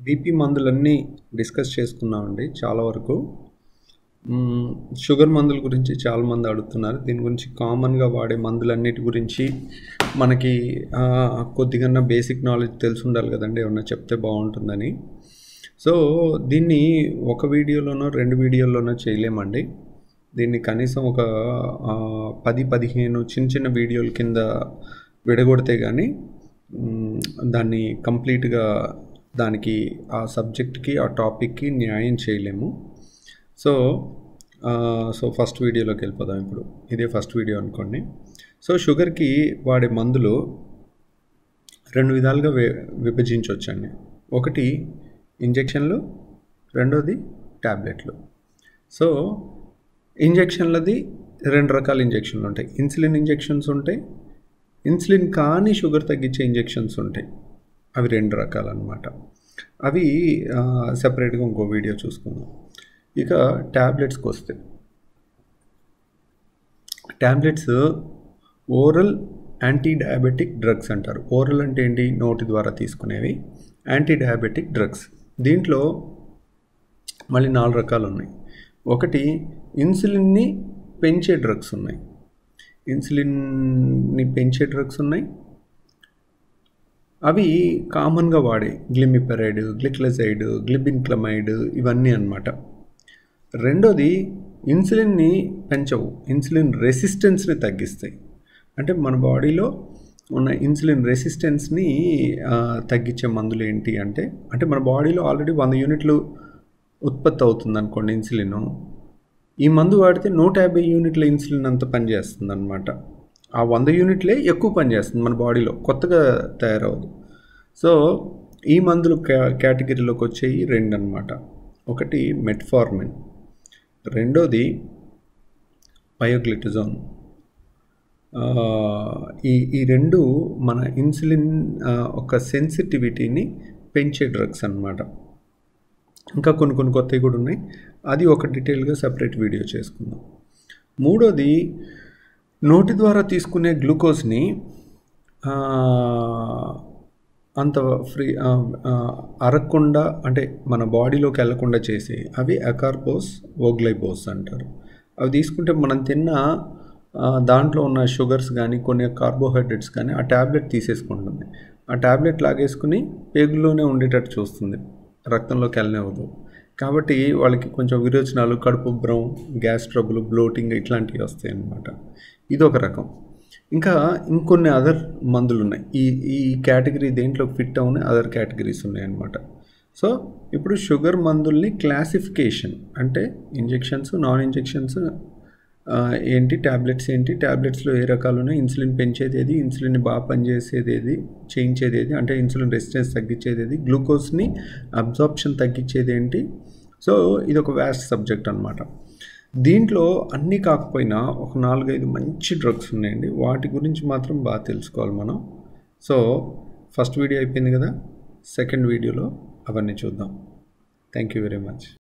BP మందులన్నీ discuss చేసుకున్నామండి చాలా వరకు మ్మ్, షుగర్ మందుల గురించి చాలామంది అడుగుతున్నారు దీని గురించి కామన్గా వాడే మందులన్నిటి గురించి మనకి ఆ, కొద్దిగా బేసిక్ నాలెడ్జ్ తెలిసి ఉండాలి కదండి ఏమన్నా చెప్తే బాగుంటుందని సో దీన్ని ఒక వీడియోలోనో రెండు వీడియోల్లోనో చేయలేమండి దీన్ని కనీసం ఒక ఆ, పది పదిహేను చిన్న చిన్న వీడియోల కింద విడగొడితే కానీ మ్, దాన్ని కంప్లీట్గా దానికి ఆ సబ్జెక్ట్కి ఆ టాపిక్కి న్యాయం చేయలేము సో ఆ, సో ఫస్ట్ వీడియోలోకి వెళ్ళిపోదాం ఇప్పుడు ఇదే ఫస్ట్ వీడియో అనుకోండి సో షుగర్కి వాడే మందులు రెండు విధాలుగా వి విభజించవచ్చండి ఒకటి ఇంజెక్షన్లు రెండోది ట్యాబ్లెట్లు సో ఇంజెక్షన్లది రెండు రకాల ఇంజెక్షన్లు ఉంటాయి ఇన్సులిన్ ఇంజెక్షన్స్ ఉంటాయి ఇన్సులిన్ కాని షుగర్ తగ్గించే ఇంజెక్షన్స్ ఉంటాయి అవి రెండు రకాలు అనమాట అవి సపరేట్గా ఇంకో వీడియో చూసుకుందాం ఇక ట్యాబ్లెట్స్కి వస్తే tablets oral anti diabetic drugs అంటారు ఓరల్ అంటే ఏంటి నోటి ద్వారా తీసుకునేవి యాంటీ డయాబెటిక్ డ్రగ్స్ దీంట్లో మళ్ళీ నాలుగు రకాలు ఉన్నాయి ఒకటి ఇన్సులిన్ని పెంచే డ్రగ్స్ ఉన్నాయి ఇన్సులిన్ని పెంచే డ్రగ్స్ ఉన్నాయి అవి కామన్గా వాడే గ్లిమిపెరైడ్ గ్లిక్లజైడ్ గ్లిబిన్క్లమైడ్ ఇవన్నీ అన్నమాట రెండోది ఇన్సులిన్ని పెంచవు ఇన్సులిన్ రెసిస్టెన్స్ని తగ్గిస్తాయి అంటే మన బాడీలో ఉన్న ఇన్సులిన్ రెసిస్టెన్స్ని ఆ, తగ్గించే మందులు ఏంటి అంటే అంటే మన బాడీలో ఆల్రెడీ వంద యూనిట్లు ఉత్పత్తి అవుతుంది అనుకోండి ఇన్సులిన్ ఈ మందు వాడితే నూట యాభై యూనిట్ల ఇన్సులిన్ అంత పనిచేస్తుంది అనమాట ఆ వంద యూనిట్లే ఎక్కువ పనిచేస్తుంది మన బాడీలో కొత్తగా తయారవదు సో ఈ మందులు కే కేటగిరీలోకి వచ్చేవి రెండు అనమాట ఒకటి మెట్ఫార్మిన్ రెండోది పయోగ్లిటిజోన్ ఆ, ఈ ఈ రెండు మన ఇన్సులిన్ ఆ, ఒక సెన్సిటివిటీని పెంచే డ్రగ్స్ అన్నమాట ఇంకా కొన్ని కొన్ని కొత్తవి కూడా ఉన్నాయి అది ఒక డీటెయిల్గా సపరేట్ వీడియో చేసుకుందాం మూడోది నోటి ద్వారా తీసుకునే గ్లూకోజ్ని ఆ, అంత ఫ్రీ ఆ, ఆ, అరగకుండా అంటే మన బాడీలోకి వెళ్లకుండా చేసి అవి అకార్బోస్ ఓగ్లైబోస్ అంటారు అవి తీసుకుంటే మనం తిన్న ఆ, దాంట్లో ఉన్న షుగర్స్ కానీ కొన్ని కార్బోహైడ్రేట్స్ కానీ ఆ ట్యాబ్లెట్ తీసేసుకుంటుంది ఆ ట్యాబ్లెట్ లాగేసుకుని పేగుల్లోనే ఉండేటట్టు చూస్తుంది రక్తంలోకి వెళ్ళనివ్వదు కాబట్టి వాళ్ళకి కొంచెం విరోచనాలు కడుపు ఉబ్బరం గ్యాస్ ట్రబుల్ బ్లోటింగ్ ఇట్లాంటివి వస్తాయి అన్నమాట ఇది ఒక రకం ఇంకా ఇంకొన్ని అదర్ మందులు ఉన్నాయి ఈ ఈ కేటగిరీ దేంట్లో ఫిట్ అవునే అదర్ కేటగిరీస్ ఉన్నాయి అన్నమాట సో ఇప్పుడు షుగర్ మందుల్ని క్లాసిఫికేషన్ అంటే ఇంజెక్షన్స్ నాన్ ఇంజెక్షన్స్ ఏంటి ట్యాబ్లెట్స్ ఏంటి ట్యాబ్లెట్స్లో ఏ రకాలు ఉన్నాయి ఇన్సులిన్ పెంచేది ఏది ఇన్సులిన్ బాగా పనిచేసేది ఏది చేయించేది ఏది అంటే ఇన్సులిన్ రెసిస్టెన్స్ తగ్గించేది ఏది గ్లూకోజ్ని అబ్జార్ప్షన్ తగ్గించేది ఏంటి సో ఇది ఒక వ్యాస్ట్ సబ్జెక్ట్ అనమాట దీంట్లో అన్నీ కాకపోయినా ఒక నాలుగైదు మంచి డ్రగ్స్ ఉన్నాయండి వాటి గురించి మాత్రం బాగా తెలుసుకోవాలి మనం సో ఫస్ట్ వీడియో అయిపోయింది కదా సెకండ్ వీడియోలో అవన్నీ చూద్దాం థ్యాంక్ యూ వెరీ మచ్